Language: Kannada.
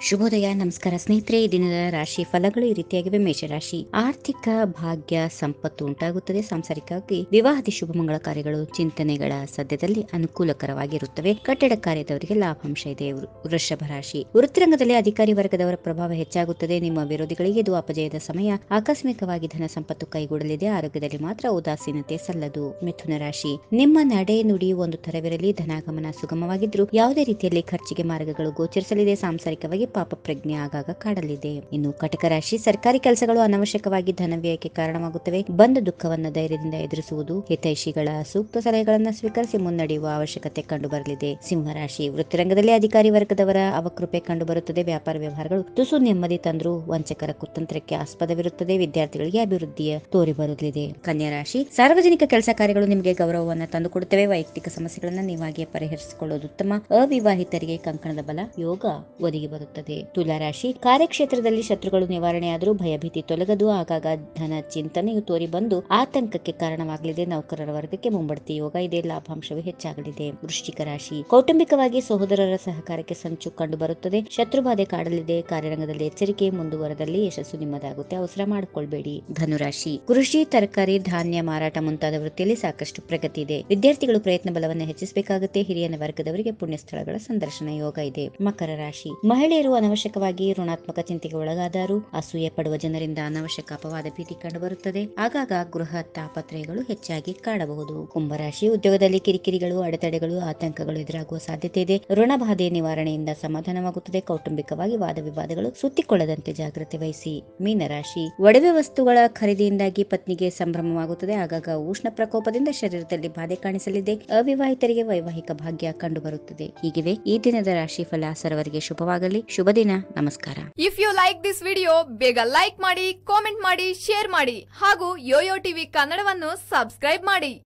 ಶುಭೋದಯ ನಮಸ್ಕಾರ ಸ್ನೇಹಿತರೆ ಈ ದಿನದ ರಾಶಿ ಫಲಗಳು ಈ ರೀತಿಯಾಗಿವೆ ಮೇಷರಾಶಿ ಆರ್ಥಿಕ ಭಾಗ್ಯ ಸಂಪತ್ತು ಉಂಟಾಗುತ್ತದೆ ಸಾಂಸಾರಿಕವಾಗಿ ವಿವಾಹದಿ ಶುಭ ಮಂಗಳ ಕಾರ್ಯಗಳು ಚಿಂತನೆಗಳ ಸದ್ಯದಲ್ಲಿ ಅನುಕೂಲಕರವಾಗಿರುತ್ತವೆ ಕಟ್ಟಡ ಕಾರ್ಯದವರಿಗೆ ಲಾಭಾಂಶ ಇದೆ ವೃ- ವೃಷಭ ರಾಶಿ ವೃತ್ತಿರಂಗದಲ್ಲಿ ಅಧಿಕಾರಿ ವರ್ಗದವರ ಪ್ರಭಾವ ಹೆಚ್ಚಾಗುತ್ತದೆ ನಿಮ್ಮ ವಿರೋಧಿಗಳಿಗೆ ಇದು ಅಪಜಯದ ಸಮಯ ಆಕಸ್ಮಿಕವಾಗಿ ಧನ ಸಂಪತ್ತು ಕೈಗೂಡಲಿದೆ ಆರೋಗ್ಯದಲ್ಲಿ ಮಾತ್ರ ಉದಾಸೀನತೆ ಸಲ್ಲದು ಮಿಥುನ ರಾಶಿ ನಿಮ್ಮ ನಡೆ ನುಡಿ ಒಂದು ತರವಿರಲಿ ಧನಾಗಮನ ಸುಗಮವಾಗಿದ್ರು ಯಾವುದೇ ರೀತಿಯಲ್ಲಿ ಖರ್ಚಿಗೆ ಮಾರ್ಗಗಳು ಗೋಚರಿಸಲಿದೆ ಸಾಂಸಾರಿಕವಾಗಿ ಪಾಪ ಪ್ರಜ್ಞೆ ಆಗಾಗ ಕಾಡಲಿದೆ ಇನ್ನು ಕಟಕ ರಾಶಿ ಸರ್ಕಾರಿ ಕೆಲಸಗಳು ಅನವಶ್ಯಕವಾಗಿ ಧನ ವ್ಯಯಕ್ಕೆ ಕಾರಣವಾಗುತ್ತವೆ ಬಂದ ದುಃಖವನ್ನ ಧೈರ್ಯದಿಂದ ಎದುರಿಸುವುದು ಹಿತೈಷಿಗಳ ಸೂಕ್ತ ಸಲಹೆಗಳನ್ನು ಸ್ವೀಕರಿಸಿ ಮುನ್ನಡೆಯುವ ಅವಶ್ಯಕತೆ ಕಂಡುಬರಲಿದೆ ಸಿಂಹರಾಶಿ ವೃತ್ತಿರಂಗದಲ್ಲಿ ಅಧಿಕಾರಿ ವರ್ಗದವರ ಅವಕೃಪೆ ಕಂಡುಬರುತ್ತದೆ ವ್ಯಾಪಾರ ವ್ಯವಹಾರಗಳು ತುಸು ನೆಮ್ಮದಿ ತಂದರೂ ವಂಚಕರ ಕುತಂತ್ರಕ್ಕೆ ಆಸ್ಪದವಿರುತ್ತದೆ ವಿದ್ಯಾರ್ಥಿಗಳಿಗೆ ಅಭಿವೃದ್ಧಿಯ ತೋರಿ ಬರಲಿದೆ ಕನ್ಯಾ ರಾಶಿ ಸಾರ್ವಜನಿಕ ಕೆಲಸ ಕಾರ್ಯಗಳು ನಿಮಗೆ ಗೌರವವನ್ನು ತಂದುಕೊಡುತ್ತವೆ ವೈಯಕ್ತಿಕ ಸಮಸ್ಯೆಗಳನ್ನು ನೀವಾಗಿಯೇ ಪರಿಹರಿಸಿಕೊಳ್ಳುವುದು ಉತ್ತಮ ಅವಿವಾಹಿತರಿಗೆ ಕಂಕಣದ ಬಲ ಯೋಗ ಒದಗಿ ಬರುತ್ತದೆ ತುಲಾ ರಾಶಿ ಕಾರ್ಯಕ್ಷೇತ್ರದಲ್ಲಿ ಶತ್ರುಗಳು ನಿವಾರಣೆಯಾದರೂ ಭಯಭೀತಿ ತೊಲಗದು ಆಗಾಗ ಧನ ಚಿಂತನೆಯು ತೋರಿ ಬಂದು ಆತಂಕಕ್ಕೆ ಕಾರಣವಾಗಲಿದೆ ನೌಕರರ ವರ್ಗಕ್ಕೆ ಮುಂಬಡ್ತಿ ಯೋಗ ಇದೆ ಲಾಭಾಂಶವು ಹೆಚ್ಚಾಗಲಿದೆ ವೃಶ್ಚಿಕ ರಾಶಿ ಕೌಟುಂಬಿಕವಾಗಿ ಸಹೋದರರ ಸಹಕಾರಕ್ಕೆ ಸಂಚು ಕಂಡು ಬರುತ್ತದೆ ಶತ್ರುಬಾಧೆ ಕಾಡಲಿದೆ ಕಾರ್ಯರಂಗದಲ್ಲಿ ಎಚ್ಚರಿಕೆ ಮುಂದುವರದಲ್ಲಿ ಯಶಸ್ಸು ನಿಮ್ಮದಾಗುತ್ತೆ ಅವಸರ ಮಾಡಿಕೊಳ್ಬೇಡಿ ಧನುರಾಶಿ ಕೃಷಿ ತರಕಾರಿ ಧಾನ್ಯ ಮಾರಾಟ ಮುಂತಾದ ವೃತ್ತಿಯಲ್ಲಿ ಸಾಕಷ್ಟು ಪ್ರಗತಿ ಇದೆ ವಿದ್ಯಾರ್ಥಿಗಳು ಪ್ರಯತ್ನ ಬಲವನ್ನು ಹೆಚ್ಚಿಸಬೇಕಾಗುತ್ತೆ ಹಿರಿಯ ವರ್ಗದವರಿಗೆ ಪುಣ್ಯ ಸ್ಥಳಗಳ ಸಂದರ್ಶನ ಯೋಗ ಇದೆ ಮಕರ ರಾಶಿ ಮಹಿಳೆಯರು ಅನವಶ್ಯಕವಾಗಿ ಋಣಾತ್ಮಕ ಚಿಂತೆಗೆ ಒಳಗಾದರು ಅಸೂಯೆ ಪಡುವ ಜನರಿಂದ ಅನವಶ್ಯಕ ಅಪವಾದ ಭೀತಿ ಕಂಡುಬರುತ್ತದೆ ಆಗಾಗ ಗೃಹ ತಾಪತ್ರಯಗಳು ಹೆಚ್ಚಾಗಿ ಕಾಡಬಹುದು ಕುಂಭರಾಶಿ ಉದ್ಯೋಗದಲ್ಲಿ ಕಿರಿಕಿರಿಗಳು ಅಡೆತಡೆಗಳು ಆತಂಕಗಳು ಎದುರಾಗುವ ಸಾಧ್ಯತೆ ಇದೆ ಋಣಬಾಧೆ ನಿವಾರಣೆಯಿಂದ ಸಮಾಧಾನವಾಗುತ್ತದೆ ಕೌಟುಂಬಿಕವಾಗಿ ವಾದ ವಿವಾದಗಳು ಸುತ್ತಿಕೊಳ್ಳದಂತೆ ಜಾಗ್ರತೆ ವಹಿಸಿ ಮೀನರಾಶಿ ಒಡವೆ ವಸ್ತುಗಳ ಖರೀದಿಯಿಂದಾಗಿ ಪತ್ನಿಗೆ ಸಂಭ್ರಮವಾಗುತ್ತದೆ ಆಗಾಗ ಉಷ್ಣ ಪ್ರಕೋಪದಿಂದ ಶರೀರದಲ್ಲಿ ಬಾಧೆ ಕಾಣಿಸಲಿದೆ ಅವಿವಾಹಿತರಿಗೆ ವೈವಾಹಿಕ ಭಾಗ್ಯ ಕಂಡುಬರುತ್ತದೆ ಹೀಗಿವೆ ಈ ದಿನದ ರಾಶಿ ಫಲ ಸರ್ವರಿಗೆ ಶುಭವಾಗಲಿ ಶುಭ ದಿನ ನಮಸ್ಕಾರ if you like this video ಬೇಗ ಲೈಕ್ ಮಾಡಿ ಕಾಮೆಂಟ್ ಮಾಡಿ ಶೇರ್ ಮಾಡಿ ಹಾಗೂ ಯೋಯೋ ಟಿವಿ ಕನ್ನಡವನ್ನು ಸಬ್ಸ್ಕ್ರೈಬ್ ಮಾಡಿ